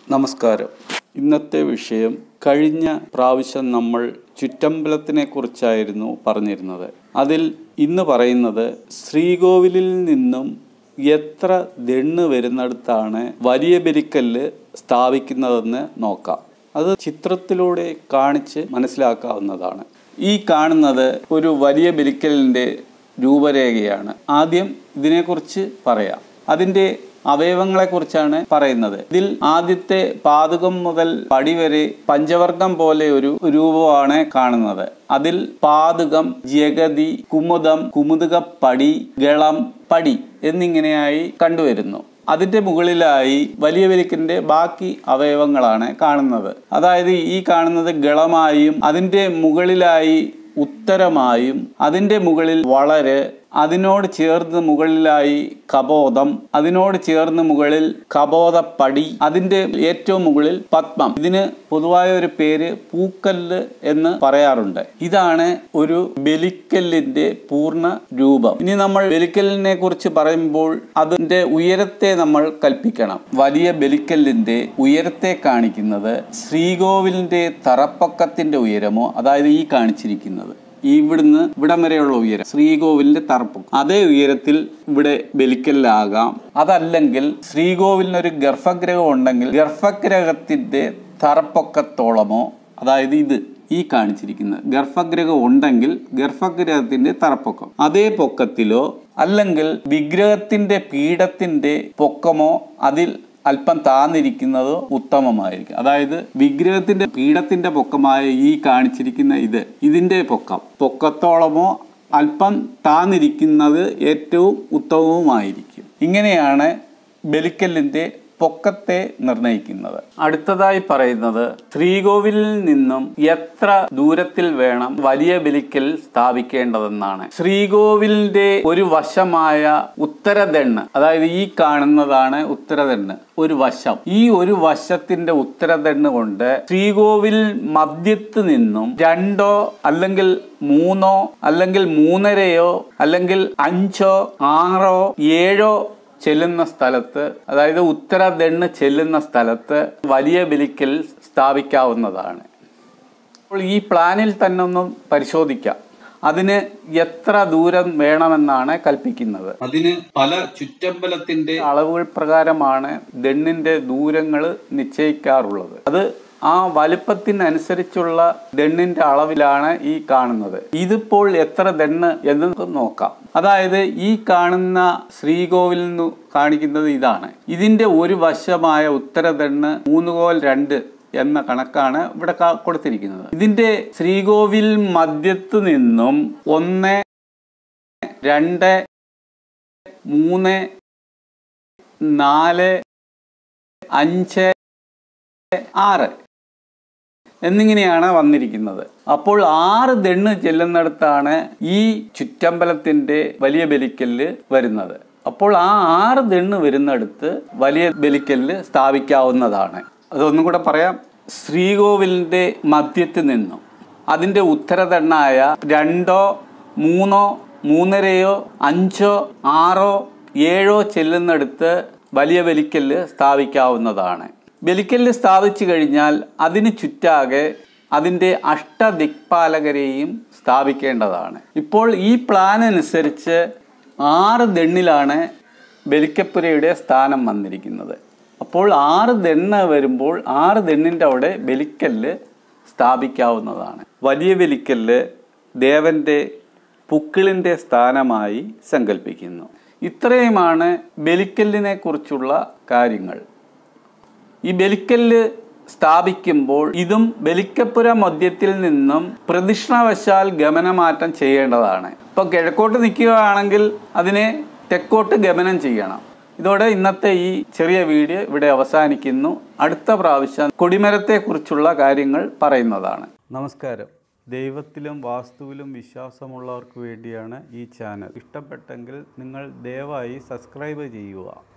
നമസ്കാരം ഇന്നത്തെ വിഷയം കഴിഞ്ഞ പ്രാവശ്യം നമ്മൾ ചുറ്റമ്പലത്തിനെ കുറിച്ചായിരുന്നു പറഞ്ഞിരുന്നത് അതിൽ ഇന്ന് പറയുന്നത് ശ്രീകോവിലിൽ നിന്നും എത്ര ദണ്ണ് വരുന്നിടത്താണ് വലിയ ബലിക്കല്ല് സ്ഥാപിക്കുന്നതെന്ന് നോക്കാം അത് ചിത്രത്തിലൂടെ കാണിച്ച് മനസ്സിലാക്കാവുന്നതാണ് ഈ കാണുന്നത് ഒരു വലിയ ബലിക്കലിൻ്റെ രൂപരേഖയാണ് ആദ്യം ഇതിനെക്കുറിച്ച് പറയാം അതിൻ്റെ അവയവങ്ങളെക്കുറിച്ചാണ് പറയുന്നത് ഇതിൽ ആദ്യത്തെ പാതുകം മുതൽ പടി വരെ പഞ്ചവർഗം പോലെ ഒരു രൂപമാണ് കാണുന്നത് അതിൽ പാതുകം ജഗതി കുമുദം കുമുദകപ്പടി ഗളം പടി എന്നിങ്ങനെയായി കണ്ടുവരുന്നു അതിന്റെ മുകളിലായി വലിയ വലിക്കിന്റെ ബാക്കി അവയവങ്ങളാണ് കാണുന്നത് അതായത് ഈ കാണുന്നത് ഗളമായും അതിന്റെ മുകളിലായി ഉത്തരമായും അതിന്റെ മുകളിൽ വളരെ അതിനോട് ചേർന്ന് മുകളിലായി കബോധം അതിനോട് ചേർന്ന് മുകളിൽ കബോധപ്പടി അതിന്റെ ഏറ്റവും മുകളിൽ പത്മം ഇതിന് പൊതുവായ ഒരു പേര് പൂക്കല്ല് എന്ന് പറയാറുണ്ട് ഇതാണ് ഒരു ബലിക്കല്ലിന്റെ പൂർണ്ണ രൂപം ഇനി നമ്മൾ ബലിക്കല്ലിനെ കുറിച്ച് പറയുമ്പോൾ അതിന്റെ ഉയരത്തെ നമ്മൾ കൽപ്പിക്കണം വലിയ ബലിക്കല്ലിന്റെ ഉയരത്തെ കാണിക്കുന്നത് ശ്രീകോവിലിന്റെ തറപ്പക്കത്തിന്റെ ഉയരമോ അതായത് ഈ കാണിച്ചിരിക്കുന്നത് ഇവിടുന്ന് ഇവിടം വരെയുള്ള ഉയരം ശ്രീകോവിലിന്റെ തറപ്പം അതേ ഉയരത്തിൽ ഇവിടെ ബലിക്കലാകാം അതല്ലെങ്കിൽ ശ്രീകോവിലിനൊരു ഗർഭഗ്രഹം ഉണ്ടെങ്കിൽ ഗർഭഗ്രഹത്തിന്റെ തറപ്പൊക്കത്തോളമോ അതായത് ഇത് ഈ കാണിച്ചിരിക്കുന്നത് ഗർഭഗ്രഹം ഉണ്ടെങ്കിൽ ഗർഭഗ്രഹത്തിന്റെ തറപ്പൊക്കം അതേ പൊക്കത്തിലോ അല്ലെങ്കിൽ വിഗ്രഹത്തിന്റെ പീഠത്തിന്റെ പൊക്കമോ അതിൽ അല്പം താന്നിരിക്കുന്നത് ഉത്തമമായിരിക്കും അതായത് വിഗ്രഹത്തിന്റെ പീഠത്തിന്റെ പൊക്കമായ ഈ കാണിച്ചിരിക്കുന്ന ഇത് ഇതിന്റെ പൊക്കം പൊക്കത്തോളമോ അല്പം താന്നിരിക്കുന്നത് ഏറ്റവും ഉത്തമവുമായിരിക്കും ഇങ്ങനെയാണ് ബലിക്കല്ലിന്റെ പൊക്കത്തെ നിർണയിക്കുന്നത് അടുത്തതായി പറയുന്നത് ശ്രീകോവിലിൽ നിന്നും എത്ര ദൂരത്തിൽ വേണം വലിയ ബലിക്കൽ സ്ഥാപിക്കേണ്ടതെന്നാണ് ശ്രീകോവിലിന്റെ ഒരു വശമായ ഉത്തരദണ്ണ് അതായത് ഈ കാണുന്നതാണ് ഉത്തരദണ്ണ് ഒരു വശം ഈ ഒരു വശത്തിന്റെ ഉത്തരദണ്ണ് കൊണ്ട് ശ്രീകോവിൽ മധ്യത്ത് നിന്നും രണ്ടോ അല്ലെങ്കിൽ മൂന്നോ അല്ലെങ്കിൽ മൂന്നരയോ അല്ലെങ്കിൽ അഞ്ചോ ആറോ ഏഴോ ചെല്ലുന്ന സ്ഥലത്ത് അതായത് ഉത്തരദണ്ണ് ചെല്ലുന്ന സ്ഥലത്ത് വലിയ ബലിക്കൽ സ്ഥാപിക്കാവുന്നതാണ് അപ്പോൾ ഈ പ്ലാനിൽ തന്നെ ഒന്ന് പരിശോധിക്കാം അതിന് എത്ര ദൂരം വേണമെന്നാണ് കൽപ്പിക്കുന്നത് അതിന് പല ചുറ്റമ്പലത്തിന്റെ അളവുകൾ പ്രകാരമാണ് ദണ്ണിന്റെ ദൂരങ്ങൾ നിശ്ചയിക്കാറുള്ളത് അത് ആ വലുപ്പത്തിനനുസരിച്ചുള്ള ദണ്ണിന്റെ അളവിലാണ് ഈ കാണുന്നത് ഇതിപ്പോൾ എത്ര ദണ്ണ് എന്ന് നോക്കാം അതായത് ഈ കാണുന്ന ശ്രീകോവിൽ നിന്ന് കാണിക്കുന്നത് ഇതാണ് ഇതിന്റെ ഒരു വശമായ ഉത്തരദണ്ണ് മൂന്ന് കോൽ രണ്ട് എന്ന കണക്കാണ് ഇവിടെ കൊടുത്തിരിക്കുന്നത് ഇതിന്റെ ശ്രീകോവിൽ മധ്യത്ത് നിന്നും ഒന്ന് രണ്ട് മൂന്ന് നാല് അഞ്ച് ആറ് എന്നിങ്ങനെയാണ് വന്നിരിക്കുന്നത് അപ്പോൾ ആറ് ദണ്ണ് ചെല്ലുന്നിടത്താണ് ഈ ചുറ്റമ്പലത്തിന്റെ വലിയ ബലിക്കല്ല് വരുന്നത് അപ്പോൾ ആ ആറ് ദണ്ണ് വരുന്നിടത്ത് വലിയ ബലിക്കല്ല് സ്ഥാപിക്കാവുന്നതാണ് അതൊന്നും കൂടെ പറയാം ശ്രീകോവിലിന്റെ മധ്യത്തിൽ നിന്നും അതിന്റെ ഉത്തരദണ്ണായ രണ്ടോ മൂന്നോ മൂന്നരയോ അഞ്ചോ ആറോ ഏഴോ ചെല്ലുന്നിടത്ത് വലിയ ബലിക്കല്ല് സ്ഥാപിക്കാവുന്നതാണ് ബലിക്കല്ല് സ്ഥാപിച്ചു കഴിഞ്ഞാൽ അതിന് ചുറ്റാകെ അതിൻ്റെ അഷ്ടദിക്പാലകരെയും സ്ഥാപിക്കേണ്ടതാണ് ഇപ്പോൾ ഈ പ്ലാൻ അനുസരിച്ച് ആറ് ദണ്ണിലാണ് ബലിക്കപ്പുരയുടെ സ്ഥാനം വന്നിരിക്കുന്നത് അപ്പോൾ ആറ് ദണ്ണ് വരുമ്പോൾ ആറ് ദണ്ണിൻ്റെ അവിടെ ബലിക്കല്ല് സ്ഥാപിക്കാവുന്നതാണ് വലിയ ബലിക്കല്ല് ദേവന്റെ പുക്കിളിൻ്റെ സ്ഥാനമായി സങ്കല്പിക്കുന്നു ഇത്രയുമാണ് ബലിക്കല്ലിനെ കുറിച്ചുള്ള കാര്യങ്ങൾ ഈ ബലിക്കല്ല് സ്ഥാപിക്കുമ്പോൾ ഇതും ബലിക്കപ്പുര മധ്യത്തിൽ നിന്നും പ്രദക്ഷിണവശാൽ ഗമനമാറ്റം ചെയ്യേണ്ടതാണ് ഇപ്പം കിഴക്കോട്ട് നിൽക്കുകയാണെങ്കിൽ അതിനെ തെക്കോട്ട് ഗമനം ചെയ്യണം ഇതോടെ ഇന്നത്തെ ഈ ചെറിയ വീഡിയോ ഇവിടെ അവസാനിക്കുന്നു അടുത്ത പ്രാവശ്യം കൊടിമരത്തെക്കുറിച്ചുള്ള കാര്യങ്ങൾ പറയുന്നതാണ് നമസ്കാരം ദൈവത്തിലും വാസ്തുവിലും വിശ്വാസമുള്ളവർക്ക് വേണ്ടിയാണ് ഈ ചാനൽ ഇഷ്ടപ്പെട്ടെങ്കിൽ നിങ്ങൾ ദയവായി സബ്സ്ക്രൈബ് ചെയ്യുക